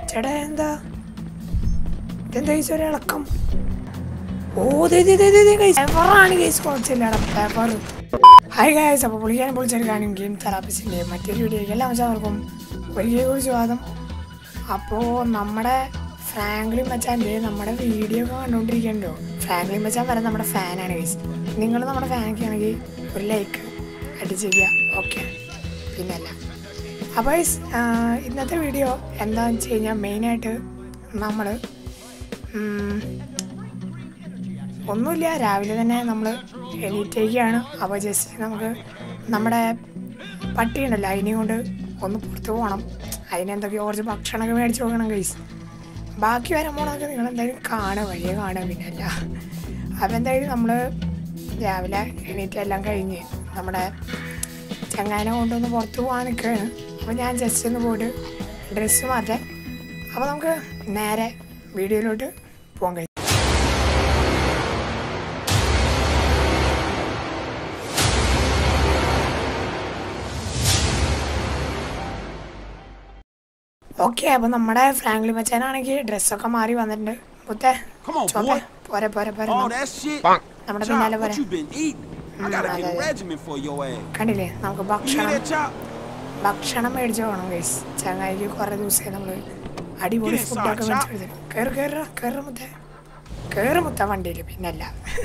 ചേട്ടാ എന്താ ഇതെന്താ ഗൈസ് ഒരു ഇളക്കം ഓ ദേ ദേ ദേ ദേ ദേ ഗൈസ് പേപ്പറാണ് ഗൈസ് കുറച്ചില്ലടാ പേപ്പർ ഹായ് ഗൈസ് അപ്പോൾ പുള്ളിക്കാനും പൊളിച്ചെടുക്കാനും ഗെയിം തെറാപ്പിസ്റ്റിൻ്റെ മറ്റൊരു വീഡിയോയ്ക്ക് എല്ലാ മച്ചാർക്കും ഒരിക്കൽ കൂടി സ്വാഗതം അപ്പോൾ നമ്മുടെ ഫ്രാങ്ക്ലിൻ മച്ചാൻ്റെ നമ്മുടെ വീഡിയോ ഒക്കെ കണ്ടുകൊണ്ടിരിക്കണ്ടോ ഫ്രാങ്ക്ലിൻ മച്ചാൻ വരെ നമ്മുടെ ഫാനാണ് ഗൈസ് നിങ്ങൾ നമ്മുടെ ഫാനൊക്കെ ആണെങ്കിൽ ഒരു ലൈക്ക് അടിച്ചിരിക്കുക ഓക്കെ പിന്നല്ല അപ്പോൾ ഗൈസ് ഇന്നത്തെ വീഡിയോ എന്താണെന്ന് വെച്ച് കഴിഞ്ഞാൽ മെയിനായിട്ട് നമ്മൾ ഒന്നുമില്ല രാവിലെ തന്നെ നമ്മൾ എണീറ്റേക്കാണ് അപ്പോൾ ജസ്റ്റ് നമുക്ക് നമ്മുടെ പട്ടി ഉണ്ടല്ലോ അതിനെയും കൊണ്ട് ഒന്ന് പുറത്ത് പോകണം അതിനെന്തൊക്കെയോ കുറച്ച് ഭക്ഷണമൊക്കെ മേടിച്ച് പോകണം കൈസ് ബാക്കി വരാൻ പോകണമൊക്കെ നിങ്ങൾ എന്തായാലും കാണുക വഴിയെ കാണുക പിന്നെ അല്ല അപ്പോൾ എന്തായാലും നമ്മൾ രാവിലെ എണീറ്റ് എല്ലാം കഴിഞ്ഞ് നമ്മുടെ ചങ്ങാനെ കൊണ്ടൊന്ന് പുറത്ത് പോകാൻ നിൽക്കുകയാണ് അപ്പോൾ ഞാൻ ജസ്റ്റ് ഒന്ന് പോയിട്ട് ഡ്രസ്സ് മാറ്റാം അപ്പോൾ നമുക്ക് നേരെ വീഡിയോയിലോട്ട് പോകാൻ കഴിയും ഓക്കെ അപ്പോൾ നമ്മുടെ ഫ്രാങ്ക്ലി മച്ചാനാണെങ്കിൽ ഡ്രസ്സൊക്കെ മാറി വന്നിട്ടുണ്ട് മുത്തേ Come on, ചോപ്പേ boy. പോരെ പോരെ പോരെ All that shit. നമ്മുടെ Chop, പിന്നാലെ what പോരെ you been eating? I gotta get a Mm, regimen for your ass. കണ്ടില്ലേ നമുക്ക് You hear ഭക്ഷണം that, Chop? ഭക്ഷണം മേടിച്ചു പോകണം ഗൈസ് ചങ്ങായിക്ക് കുറേ ദിവസമായി നമ്മൾ അടിപൊളി Get ഫുഡൊക്കെ inside, മേടിച്ചു കൊടുത്തിട്ട് കയറി കയറ കയറി മുത്ത കയറി മുത്ത വണ്ടിയിൽ പിന്നല്ല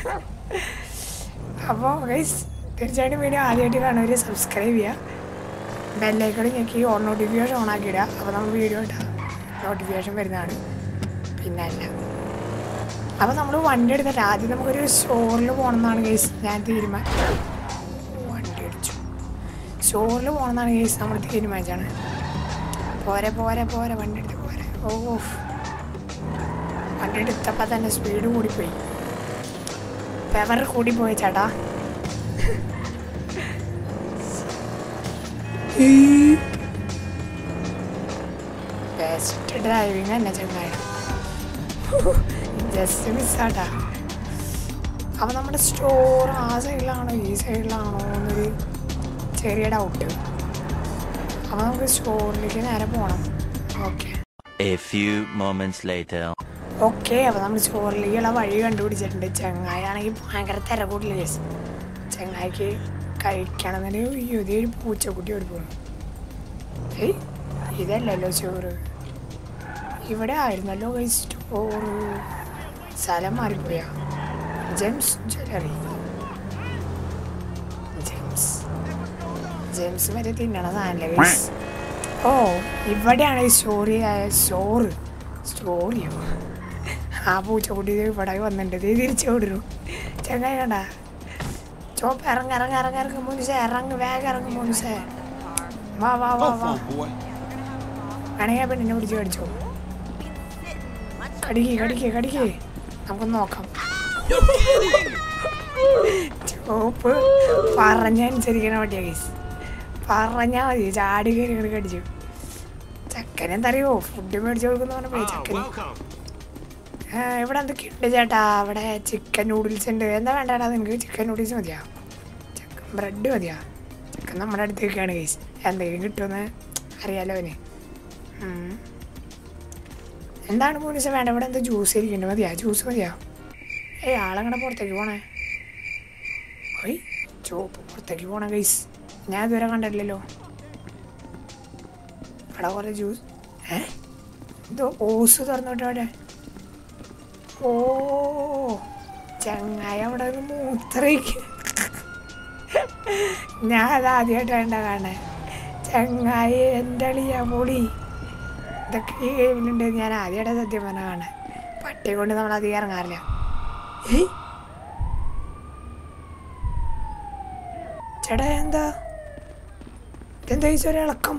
അപ്പോൾ ഗൈസ് തീർച്ചയായിട്ടും വീഡിയോ ആദ്യമായിട്ട് കാണുന്നവർ സബ്സ്ക്രൈബ് ചെയ്യുക ബെല്ലൈക്കൺ ഞെക്കി ഓൺ നോട്ടിഫിക്കേഷൻ ഓൺ ആക്കി ഇടുക അപ്പോൾ നമ്മൾ വീഡിയോ ഇട്ടാൽ നോട്ടിഫിക്കേഷൻ വരുന്നതാണ് പിന്നല്ല അപ്പോൾ നമ്മൾ വണ്ടി എടുത്തിട്ട് ആദ്യം നമുക്കൊരു സ്റ്റോറിൽ പോകണം എന്നാണ് ഗൈസ് ഞാൻ തീരുമാനം വണ്ടി അടിച്ചു സ്റ്റോറിൽ പോകണമെന്നാണ് കേസ് നമ്മൾ തീരുമാനിച്ചാണ് പോരെ പോരെ പോരെ വണ്ടി എടുത്ത് പോരെ ഓ വണ്ടി എടുത്തപ്പോൾ തന്നെ സ്പീഡ് കൂടിപ്പോയി പെവർ കൂടിപ്പോയി ചേട്ടാ ബെസ്റ്റ് ഡ്രൈവിംഗ് തന്നെ ചങ്ങായി ജസ്റ്റ് മിസ്സാട്ടാ അപ്പോൾ നമ്മുടെ സ്റ്റോർ ആ സൈഡിലാണോ ഈ സൈഡിലാണോ എന്നൊരു ചെറിയ ഡൗട്ട് അപ്പോൾ നമുക്ക് സ്റ്റോറിലേക്ക് നേരെ പോകണം okay A few moments later. Okay അപ്പോൾ നമ്മൾ സ്റ്റോറിലേക്കുള്ള വഴി കണ്ടുപിടിച്ചിട്ടുണ്ട് ചെങ്ങായാണെങ്കിൽ ഭയങ്കര തിരക്കൂട്ടില്ല കേസ് ചെങ്ങായിക്ക് കഴിക്കണമെന്നതിന് അയ്യോ ഇതേ ഒരു പൂച്ചക്കുട്ടി ഓടി പോകുന്നു ഏയ് ഇതല്ലല്ലോ ചോറ് ഇവിടെ ആയിരുന്നല്ലോ ഈ സ്റ്റോറ് സ്ഥലം മാറിപ്പോയാ ജെയിംസ് ജ്വല്ലറി ജെയിംസ് ജെയിംസ് വരെ തിന്നണതാണല്ലേ ഗൈസ് ഓ ഇവിടെയാണ് ഈ സ്റ്റോറി സ്റ്റോറ് സ്റ്റോറിയോ ആ പൂച്ചക്കുട്ടി ദേ ഇവിടെ വന്നിട്ടുണ്ട് ഇത് തിരിച്ചു വിടുന്നു ചങ്ങായി കണ്ട ചോപ്പ് ഇറങ്ങ ഇറങ്ങ ഇറങ്ങ ഇറങ്ങ മുനിസേ ഇറങ്ങ് വേഗം ഇറങ്ങ് മുനിസേ വാ വാ വാ Go വാ for it, boy. വേണമെങ്കിൽ പെണ്ണിനെ പിടിച്ച് കടിച്ചോ കടിക്ക് കടിക്ക് കടിക്ക് നമുക്ക് നോക്കാം ചോപ്പ് പറഞ്ഞനുസരിക്കണ പറ്റിയ കേസ് പറഞ്ഞാ മതി ചാടി കയറി ഇങ്ങോട്ട് കടിച്ചു ചക്കനെന്താ അറിയോ ഫുഡ് മേടിച്ചു കൊടുക്കുന്ന പറഞ്ഞപ്പോഴേ ചക്കന് ആ, ഇവിടെ എന്തൊക്കെയുണ്ട് ചേട്ടാ അവിടെ ചിക്കൻ നൂഡിൽസ് ഉണ്ട് എന്താ വേണ്ടടാ നിനക്ക് ചിക്കൻ നൂഡിൽസ് മതിയാ ചിക്കൻ ബ്രെഡ് മതിയാ ചിക്കൻ നമ്മുടെ അടുത്തേക്കാണ് കേസ് എന്തെങ്കിലും കിട്ടുമെന്ന് അറിയാലോ അവന് ഉം. എന്താണ് പൂനിസ വേണ്ട ഇവിടെ എന്താ ജ്യൂസ് ഇരിക്കുന്നുണ്ട് മതിയാ ജ്യൂസ് മതിയാ ഏയ് ആളങ്ങനെ പുറത്തേക്ക് പോണേ ഓയ് ചോപ്പ് പുറത്തേക്ക് പോണ ഗൈസ് ഞാൻ ഇതുവരെ കണ്ടിട്ടില്ലല്ലോ അവിടെ കുറേ ജ്യൂസ് ഏ എന്തോ ഓസ് തുറന്നിട്ട് അവിടെ ഓ ചങ്ങായി അവിടെ നിന്ന് മൂത്രയ്ക്ക് ഞാൻ അത് ആദ്യമായിട്ടാണ് കാണാൻ ചങ്ങായി എൻ്റെ അളിയാ പൊളി ഇതൊക്കെ ഈ ഗെയിമിലുണ്ട് ഞാൻ ആദ്യമായിട്ട് സത്യം പറഞ്ഞാൽ കാണാൻ പട്ടിയെ കൊണ്ട് നമ്മൾ അധികം ഇറങ്ങാറില്ല ഏയ് ചേട്ടാ എന്താ ഇതെന്താ ഈ ഒരു ഇളക്കം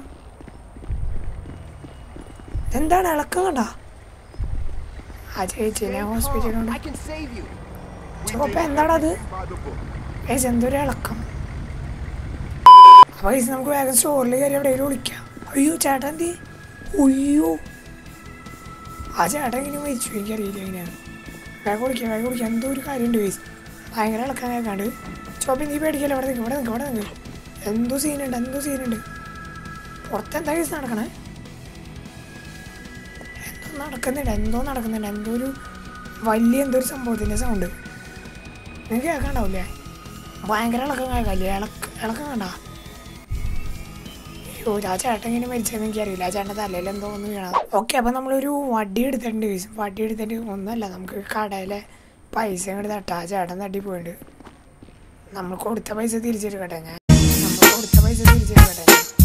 എന്താണ് ഇളക്കം കണ്ട ആ ചേച്ചിനെ ഹോസ്പിറ്റലുണ്ട് ചുവപ്പ എന്താണത് ഏസ് എന്തൊരു ഇളക്കം അപ്പൊ ഇത് നമുക്ക് വേഗം സ്റ്റോറിൽ കയറി എവിടെയെങ്കിലും വിളിക്കാം അയ്യോ ചേട്ടൻ എന്തി അയ്യോ ആ ചേട്ടൻ ഇങ്ങനെ മരിച്ചു എനിക്കറിയില്ല എങ്ങനെയാണ് വേഗം വിളിക്കാം വേഗം വിളിക്കാം എന്തോ ഒരു കാര്യമുണ്ട് വേസ് ഭയങ്കര ഇളക്കാൻ കേൾക്കാണ്ട് ചോപ്പി നീ പേടിക്കല്ലോ ഇവിടെ നിൽക്കും ഇവിടെ നിൽക്കും ഇവിടെ നിൽക്കും എന്തോ സീനുണ്ട് എന്തോ സീനുണ്ട് പുറത്തെന്താ കേസ് നടക്കണേ നടക്കുന്നുണ്ട് എന്തോ നടക്കുന്നുണ്ട് എന്തോ ഒരു വലിയ എന്തോ ഒരു സംഭവത്തിൻ്റെ സൗണ്ട് നിങ്ങൾക്ക് കേൾക്കണ്ടാവില്ലേ ഭയങ്കര ഇളക്കം കേൾക്കാല്ലേ ഇളക്ക ഇളക്കം കണ്ട അയ്യോ ആ ചേട്ടൻ ഇങ്ങനെ മരിച്ചതെന്ന് എനിക്കറിയില്ല ആ ചേട്ടൻ്റെ തലയിൽ എന്തോ ഒന്ന് വീണത് ഓക്കെ അപ്പം നമ്മളൊരു വടി എടുത്തിട്ടുണ്ട് guys. വടി എടുത്തിട്ട് ഒന്നല്ല നമുക്ക് കടയിലെ പൈസ ഇങ്ങോട്ട് തട്ടാ ആ ചേട്ടൻ തട്ടി പോയിട്ടുണ്ട് നമ്മൾ കൊടുത്ത പൈസ തിരിച്ചെടുക്കട്ടെ ഞാൻ നമ്മൾ കൊടുത്ത പൈസ തിരിച്ചെടുക്കട്ടെ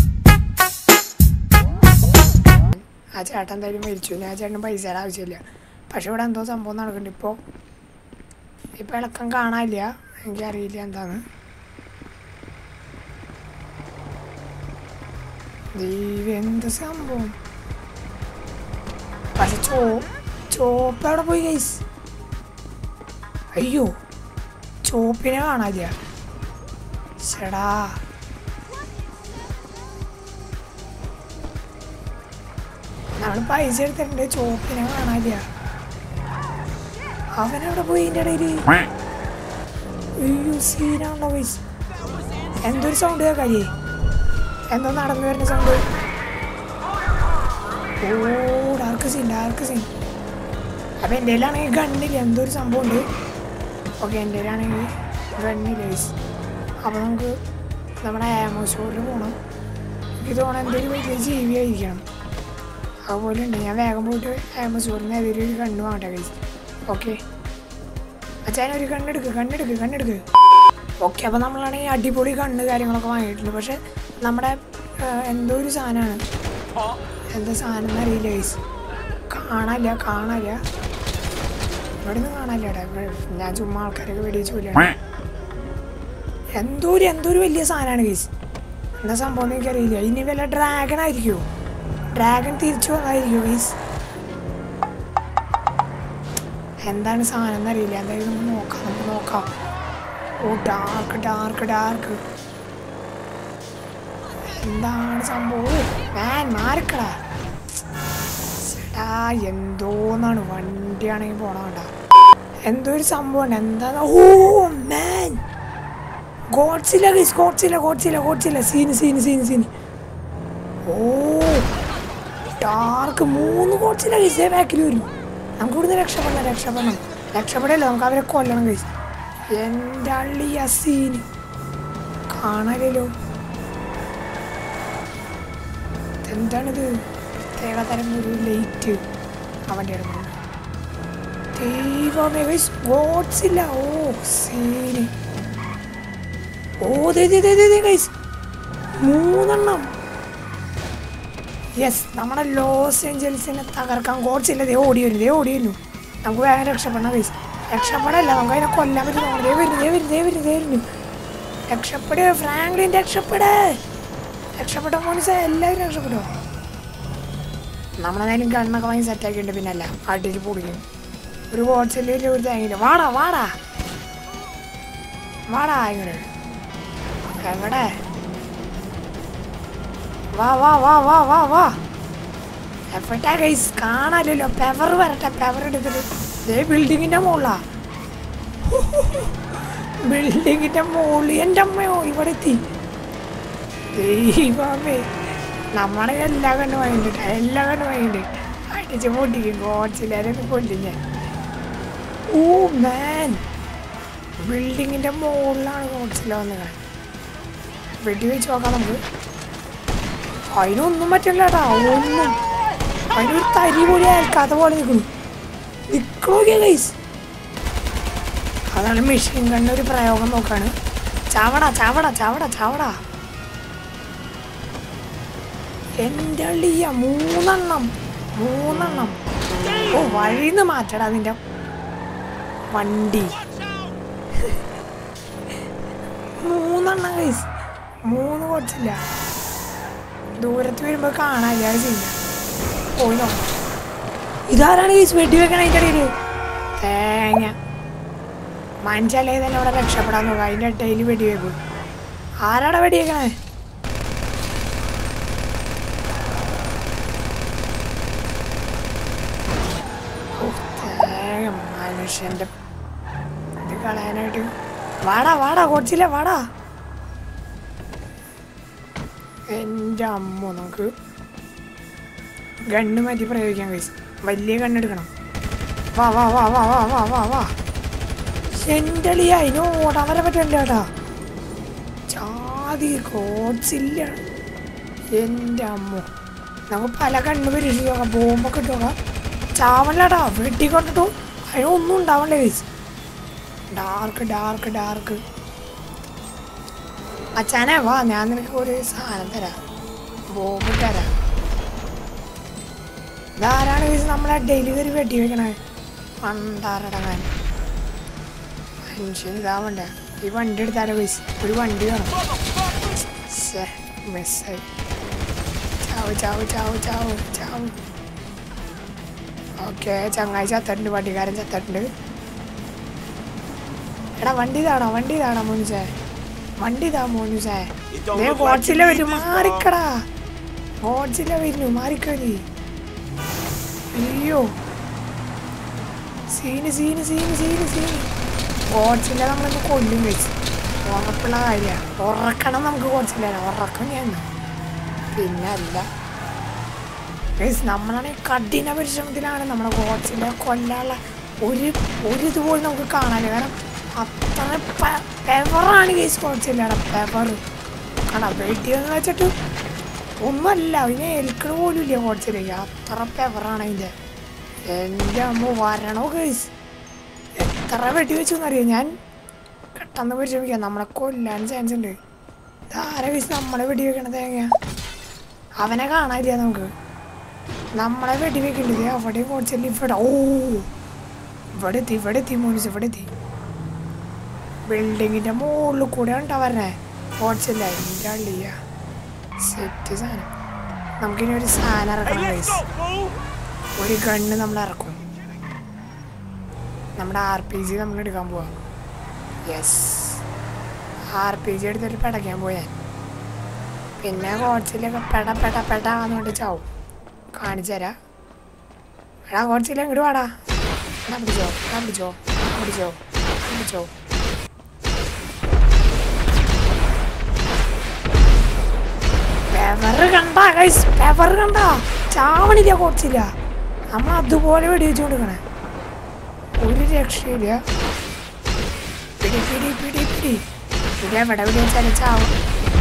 ആ ചേട്ടൻ എന്തായാലും മരിച്ചു ഇനി ആ ചേട്ടന് പൈസയുടെ ആവശ്യമില്ല പക്ഷെ ഇവിടെ എന്തോ സംഭവം നടക്കുന്നുണ്ട് ഇപ്പോൾ ഇപ്പം ഇളക്കം കാണാനില്ല എനിക്കറിയില്ല എന്താന്ന് ദൈവം എന്ത് സംഭവം പക്ഷെ ചോ ചോപ്പ് അവിടെ പോയി ഗൈസ് അയ്യോ ചോപ്പിനെ കാണാനില്ല ചേടാ നമ്മൾ പൈസ എടുത്തിട്ടുണ്ട് ചോപ്പിനെ കാണാനില്ല അവനവിടെ പോയി ഇതിൻ്റെ ഇടയിൽ അയ്യോ സീനാണല്ലോ പൈസ എന്തൊരു സൗണ്ട് കേൾക്കാല്ലേ എന്തോ നടന്നു വരുന്ന സൗണ്ട് ഓ ഡാർക്ക് സീൻ ഡാർക്ക് സീൻ അപ്പം എൻ്റെ കയ്യിലാണെങ്കിൽ ഗണ്ണില്ല എന്തോ ഒരു സംഭവം ഉണ്ട് ഓക്കെ എൻ്റെ കയ്യിലാണെങ്കിൽ ഗണ്ണില്ല ഗൈസ് അപ്പോൾ നമുക്ക് നമ്മുടെ ആമോ സ്റ്റോറിൽ പോകണം എനിക്ക് തോന്നണം എന്തെങ്കിലും വലിയ ജീവി ആയിരിക്കണം അതുപോലെ ഉണ്ട് ഞാൻ വേഗം പോയിട്ട് ആമോ സ്റ്റോറിൽ നിന്ന് ഏതെങ്കിലും ഒരു കണ്ണ് വാങ്ങട്ടെ ഗൈസ് ഓക്കെ അച്ഛൻ ഒരു കണ്ണെടുക്ക് കണ്ണെടുക്ക് കണ്ണെടുക്ക് ഓക്കെ അപ്പോൾ നമ്മളാണെങ്കിൽ അടിപൊളി കണ്ണ് കാര്യങ്ങളൊക്കെ വാങ്ങിയിട്ടുണ്ട് പക്ഷെ നമ്മുടെ ആ, എന്തോ ഒരു സാധനമാണ് എന്താ സാധനം എന്നറിയില്ല ഗൈസ് കാണാനില്ല കാണാനില്ല ഇവിടെ നിന്ന് കാണാനില്ല ഇവിടെ ഞാൻ ചുമ്മാ ആൾക്കാരൊക്കെ വെടിവെച്ച് പോലെയാണ് എന്തോ ഒരു എന്തോ ഒരു വലിയ സാധനമാണ് ഗൈസ് എന്താ സംഭവം എന്ന് എനിക്കറിയില്ല ഇനി വല്ല ഡ്രാഗൺ ആയിരിക്കുമോ ഡ്രാഗൺ തിരിച്ചു വന്നായിരിക്കുമോ ഗൈസ് എന്താണ് സാധനം എന്നറിയില്ല എന്തായാലും നമുക്ക് നോക്കാം നമുക്ക് നോക്കാം ഓ ഡാർക്ക് ഡാർക്ക് ഡാർക്ക് എന്താണ് സംഭവം മാൻ മാറിക്കടാ ചേട്ടാ എന്തോന്നാണ് വണ്ടിയാണെങ്കിൽ പോണ വേണ്ട എന്തോ ഒരു സംഭവമാണ് എന്താ ഓ man Godzilla guys Godzilla Godzilla Godzilla scene scene scene scene ഓ ഡാർക്ക് മൂന്ന് ഗോഡ്സില്ല ഗൈസ് ബാക്കിൽ വരും നമുക്ക് ഇവിടുന്ന് രക്ഷപ്പെടണം രക്ഷപ്പെടണം രക്ഷപ്പെടല്ലോ നമുക്ക് അവരെ കൊല്ലണം ഗൈസ് എൻ്റെ അള്ളി ആ സീന് കാണാലല്ലോ എന്താണിത് പ്രത്യേക തരം ഒരു ലൈറ്റ് അവൻ്റെ ഇടമുണ്ട് ദൈവമേ ഗൈസ് ഗോഡ്സില്ല ഓ സീന് ഓ ദേ ദേ ദേ ദേ ദേ ഗൈസ് മൂന്നെണ്ണം യെസ് നമ്മുടെ ലോസ് ഏഞ്ചൽസിനെ തകർക്കാൻ ഗോഡ്സില്ല ദേ ഓടി വരും ദേ ഓടി വരുന്നു നമുക്ക് വേഗം രക്ഷപ്പെടണം ഗൈസ് രക്ഷപ്പെടല്ല നമുക്ക് അതിനെ കൊല്ലാൻ പറ്റും ദേ വരുന്നു ദേ വരുന്നു ദേ വരുന്നു ദേ വരുന്നു രക്ഷപ്പെട് ഫ്രാങ്ക്ലിൻ രക്ഷപ്പെട് രക്ഷപ്പെട്ടോ മോനിസ എല്ലാവരും രക്ഷപ്പെട്ടോ നമ്മളെന്തായാലും കണ്ണൊക്കെ വാങ്ങി സെറ്റാക്കിയിട്ടുണ്ട് പിന്നെ അല്ല അടിച്ച് പൊടിക്കും ഒരു ഹോട്ട്സെല്ലിൽ ഒരു തേങ്ങയില്ല വാടാ വാടാ വാടാ ഇങ്ങോട്ട് എവിടെ വാ വാ വാ വാ വാ വാ എഫട്ടാ ഗൈസ് കാണാലല്ലോ പെവർ വരട്ടെ പെവർ എടുത്തിട്ട് ദേ ബിൽഡിങ്ങിന്റെ മുകളിലാ ബിൽഡിങ്ങിന്റെ മുകളിൽ എൻ്റെ അമ്മയോ ഇവിടെ എത്തി ദൈവമേ നമ്മളെ എല്ലാ കണ്ണു വാങ്ങിയിട്ട് എല്ലാ കണ്ണു വാങ്ങിയിട്ട് അടിച്ച് പൊട്ടിക്കും ഗോഡ്സിലൊക്കെ കൊല്ലും ഞാൻ ഓ മാൻ ബിൽഡിങ്ങിന്റെ മുകളിലാണ് ഗോഡ്സില വന്നത് വെടി വെച്ച് നോക്കാം നമുക്ക് അതിനൊന്നും പറ്റില്ല കേട്ടാ ഒന്നും അതിനൊരു തരി പോലും അയൽക്കാത്ത പോലെ നിൽക്കുന്നു നിൽക്കണോക്കിയ ഗൈസ് അതാണ് മെഷീൻ കണ്ട ഒരു പ്രയോഗം നോക്കാണ് ചാവട ചാവട ചാവട ചാവട എൻ്റെ അള്ളിയ മൂന്നെണ്ണം മൂന്നെണ്ണം ഓ വഴിന്ന് മാറ്റടാ നിന്റെ വണ്ടി മൂന്നെണ്ണം കൈസ് മൂന്ന് കുറച്ചില്ല ദൂരത്ത് വരുമ്പോ കാണാനില്ല അത് ചെയ്യില്ല പോയി നോക്കാം ഇതാരാണ് കൈസ് വെടി വെക്കണ അതിൻ്റെ ഇടയിൽ തേങ്ങ മനുഷ്യല്ലേ തന്നെ അവിടെ രക്ഷപ്പെടാൻ നോക്കാം അതിൻ്റെ ഇടയിൽ വെടി വെക്കും ആരാടാ വെടി വെക്കണേ തേങ്ങ മനുഷ്യന്റെ ഇത് കളയാനായിട്ട് വാടാ വാടാ കൊച്ചില്ല വാടാ എൻ്റെ അമ്മ നമുക്ക് ഗണ്ണ് മാറ്റി പ്രയോഗിക്കാൻ കഴിച്ചു വലിയ കണ്ണെടുക്കണം വാ വാ വാ വാ വാ വാ വാ വാ എൻ്റെ അളിയ അതിന് ഓടാൻ വരെ പറ്റില്ല കേട്ടാ ചാതി കോട്സില്ല എൻ്റെ അമ്മ നമുക്ക് പല കണ്ണ് പരീക്ഷിച്ച് നോക്കാം ബോംബൊക്കെ ഇട്ട് നോക്കാം ചാവല്ലടാ വെട്ടി കൊണ്ടിട്ടു അതിനൊന്നും ഉണ്ടാവണ്ടേ കഴിച്ച് ഡാർക്ക് ഡാർക്ക് ഡാർക്ക് അച്ഛനെ വാ ഞാൻ നിനക്ക് ഒരു സാധനം തരാം ബോംബ് തരാം ഇതാരാണ് കഴിച്ച് നമ്മളെ ഡെലിവറി വെട്ടി വെക്കണേ പണ്ടാറടങ്ങാൻ മനുഷ്യൻ ഇതാവണ്ടേ ഈ വണ്ടി എടുത്താലോ കഴിച്ച് ഒരു വണ്ടി വേണം ശ്ശേ, മിസ്സായി ചാവ് ചാവ് ചാവ് ചാവ് ചാവ് ഓക്കെ ചങ്ങായി ചത്തിട്ടുണ്ട് വണ്ടിക്കാരൻ ചത്തിട്ടുണ്ട് എടാ വണ്ടി ഇതാണോ വണ്ടി ഇതാണോ മോനുസേ വണ്ടി ഇതാ മോനുസേ ദേ ഗോഡ്സില്ല വരും മാറിക്കടാ ഗോഡ്സില്ല വരുന്നു മാറിക്കോലി അയ്യോ scene scene scene scene scene Godzilla നമ്മളൊന്ന് കൊല്ലും വെച്ച് ഉറപ്പുള്ള കാര്യമാണ് ഉറക്കണം നമുക്ക് ഗോഡ്സില്ല ഉറക്കം ഞാൻ പിന്നെ അല്ല ഗൈസ് നമ്മളാണെങ്കിൽ കഠിന പരിശ്രമത്തിലാണ് നമ്മുടെ ഗോഡ്സിലെ കൊല്ലാനുള്ള ഒരു ഒരു ഇതുപോലും നമുക്ക് കാണാനില്ല കാരണം അത്ര പെവറാണ് ഗൈസ് ഗോഡ്സില്ലയുടെ പെവർ കാണാം വെയിറ്റ് എന്ന് വെച്ചിട്ട് ഒന്നുമല്ല അതിനെ ഏൽക്കണ പോലും ഇല്ല ഗോഡ്സിലേക്ക് അത്ര പെവറാണ് അതിൻ്റെ എൻ്റെ അമ്മ വരണോ ഗൈസ് എത്ര വെട്ടി വെച്ചു എന്നറിയാം ഞാൻ പെട്ടെന്ന് പരിശ്രമിക്കാം നമ്മളെ കൊല്ലാൻ ചാൻസ് ഉണ്ട് ഇതാരെ ഗൈസ് നമ്മളെ വെടി വെക്കണ തേങ്ങ അവനെ കാണാനില്ല നമുക്ക് നമ്മളെ വെടി വെക്കേണ്ടത് അവിടെ കുറച്ചല്ല ഇവിടെ ഓ ഇവിടെ എത്തി ഇവിടെ എത്തി മോനിസ് ഇവിടെ എത്തി ബിൽഡിങ്ങിന്റെ മുകളിൽ കൂടെ ഉണ്ടാ പറഞ്ഞേ കുറച്ചില്ല എൻ്റെ അള്ളിയ സെറ്റ് സാധനം നമുക്കിനി ഒരു സാധനം ഇറക്കണം guys. ഒരു ഗണ്ണ് നമ്മൾ ഇറക്കും നമ്മുടെ ആർ പി ജി നമ്മൾ എടുക്കാൻ പോവാ യെസ് ആർ പി ജി എടുത്തിട്ട് പടയ്ക്കാൻ പോയാൻ പിന്നെ കോച്ചിലൊക്കെ പെട പെട പെട എന്നുകൊണ്ട് ചാവും കാണിച്ചു തരാം എടാ കോച്ചില്ല ഇങ്ങോട്ട് വാടാ എന്നാ പിടിച്ചോ എന്നാ പിടിച്ചോ എന്നാ പിടിച്ചോ എന്നാ പിടിച്ചോ പെവറ് കണ്ട ഗൈസ് പെവറ് കണ്ട ചാവണില്ല കോച്ചില്ല നമ്മൾ അതുപോലെ വെടിവെച്ച് കൊടുക്കണേ ഒരു രക്ഷയില്ല പിടി പിടി പിടി പിടി ഇത് എവിടെ വെടിവെച്ചാലും ചാവും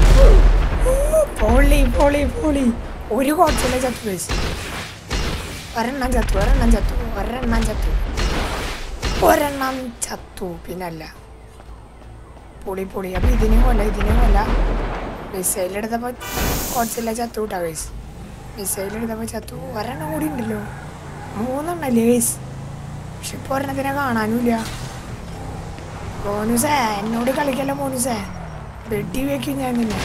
പൊളി പൊളി പൊളി ഒരു കോച്ചില്ല ചത്തു ഗൈസ് ഒരെണ്ണം ചത്തു ഒരെണ്ണം ചത്തു ഒരെണ്ണം ചത്തു ഒരെണ്ണം ചത്തു പിന്നല്ല പൊളി പൊളി അപ്പൊ ഇതിനും കൊല്ല ഇതിനും കൊല്ല മിസൈൽ എടുത്തപ്പോ കുറച്ചില്ല ചത്തു കൂട്ടാ ഗൈസ് മിസൈൽ എടുത്തപ്പോ ചത്തു ഒരെണ്ണം കൂടി ഉണ്ടല്ലോ മൂന്നെണ്ണല്ലേ ഗൈസ് പക്ഷെ ഇപ്പൊ ഒരെണ്ണത്തിനെ കാണാനുമില്ല മോനുസേ എന്നോട് കളിക്കല്ലോ മോനുസേ വെടി വെക്കും ഞാൻ നിന്നെ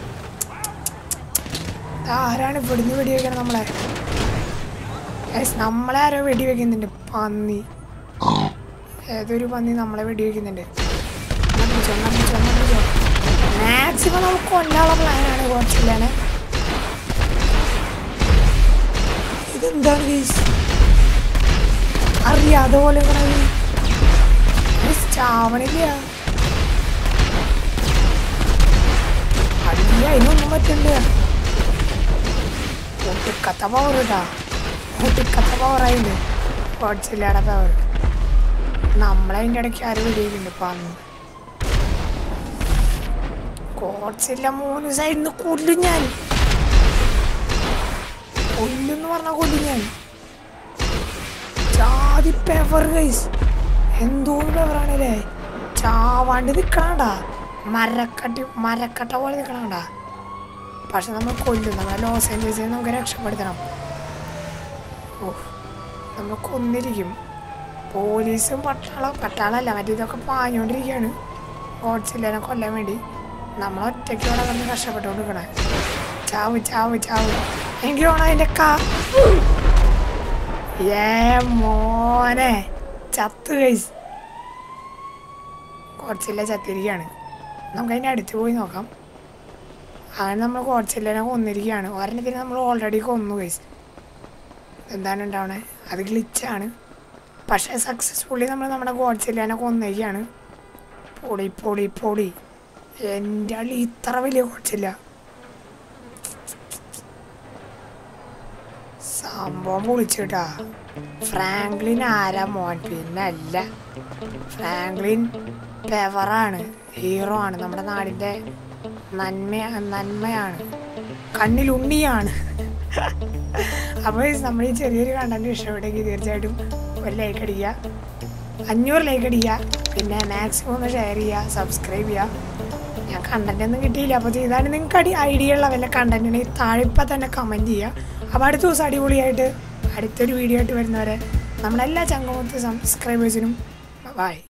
ആരാണ് ഇവിടുന്ന് വെടി വെക്കണം നമ്മളെ Guys, നമ്മളെ ആരോ വെടി വെക്കുന്നുണ്ട് പന്നി ഏതൊരു പന്നി നമ്മളെ വെടി വെക്കുന്നുണ്ട് മാക്സിമം നമുക്ക് കൊല്ലാനുള്ള പ്ലാനാണ് കുറച്ചില്ലാണ് ഇതെന്താണ് guys? അറിയാതെ പോലെ ഇങ്ങനെ Guys, ചാവണില്ല അല്ല അതിനൊന്നും പറ്റില്ല ഒട്ടിക്കത്ത പവർ ഇട്ടാ ഒട്ടിക്കത്ത പവറായില്ലേ കുറച്ചില്ലാടെ പവർ നമ്മളതിൻ്റെ ഇടയ്ക്ക് ആരും വെടിയിട്ടുണ്ട് പന്ന് കോച്ചില്ല മൂന്ന് സൈഡിന്ന് കൊല്ലും ഞാൻ കൊല്ലുന്ന് പറഞ്ഞ കൊല്ലും ഞാൻ ജാതി പെവർ ഗൈസ് എന്തോന്ന് പെവറാണല്ലേ ചാവാണ്ട് നിക്കണണ്ടാ മരക്കട്ടി മരക്കട്ട പോലെ നിക്കണണ്ടാ പക്ഷെ നമ്മൾ കൊല്ലും നമ്മളെ ലോസ് ഏഞ്ചൽസിനെ നമുക്ക് രക്ഷപ്പെടുത്തണം ഓ നമ്മൾ കൊന്നിരിക്കും പോലീസും പട്ടാളം പട്ടാളമല്ല മറ്റേ ഇതൊക്കെ പാഞ്ഞുകൊണ്ടിരിക്കുകയാണ് ഗോഡ്സില്ലേനെ കൊല്ലാൻ വേണ്ടി നമ്മൾ ഒറ്റയ്ക്ക് ഇവിടെ വന്ന് കഷ്ടപ്പെട്ടുകൊണ്ടിരിക്കണേ ചാവ് ചാവ് ചാവ് എനിക്ക് വേണം അതിൻ്റെ കാ ഏ മോനെ ചത്ത് കഴിച്ച് കുറച്ചില്ല ചത്തിരിക്കുകയാണ് നമുക്ക് അതിൻ്റെ അടുത്ത് പോയി നോക്കാം അങ്ങനെ നമ്മൾ കോച്ചില്ലേനെ കൊന്നിരിക്കുകയാണ് ഒരെണ്ണത്തിന് നമ്മൾ ഓൾറെഡി കൊന്നു കഴിച്ച് എന്താണ് ഉണ്ടാവണേ അത് ഗ്ലിച്ചാണ് പക്ഷേ സക്സസ്ഫുള്ളി നമ്മൾ നമ്മുടെ ഗോഡ്സില്ലേനെ കൊന്നിരിക്കുകയാണ് പൊടി പൊടി പൊടി എൻ്റെ അള്ളി ഇത്ര വലിയ ഗോഡ്സില്ല സംഭവം പൊളിച്ചിട്ടാ ഫ്രാങ്ക്ലിൻ ആരാ മോൻ പിന്നെ അല്ല ഫ്രാങ്ക്ലിൻ പെവറാണ് ഹീറോ ആണ് നമ്മുടെ നാടിൻ്റെ നന്മ നന്മയാണ് കണ്ണിൽ ഉണ്ണിയാണ് അപ്പോൾ നമ്മൾ ഈ ചെറിയൊരു കണ്ടന്റ് ഇഷ്ടപ്പെട്ടെങ്കിൽ തീർച്ചയായിട്ടും ഒരു ലൈക്ക് അടിക്കുക അഞ്ഞൂറ് ലൈക്ക് അടിക്കുക പിന്നെ മാക്സിമം ഒന്ന് ഷെയർ ചെയ്യുക സബ്സ്ക്രൈബ് ചെയ്യുക ഞാൻ കണ്ടന്റ് ഒന്നും കിട്ടിയില്ല അപ്പോൾ ചെയ്താലും നിങ്ങൾക്ക് അടി ഐഡിയ ഉള്ള വല്ല കണ്ടന്റ് ഉണ്ടെങ്കിൽ താഴെ ഇപ്പം തന്നെ കമൻറ്റ് ചെയ്യുക അപ്പോൾ അടുത്ത ദിവസം അടിപൊളിയായിട്ട് അടുത്തൊരു വീഡിയോ ആയിട്ട് വരുന്നവരെ നമ്മളെല്ലാ ചങ്ങമത്തെ സബ്സ്ക്രൈബേഴ്സിനും ബൈ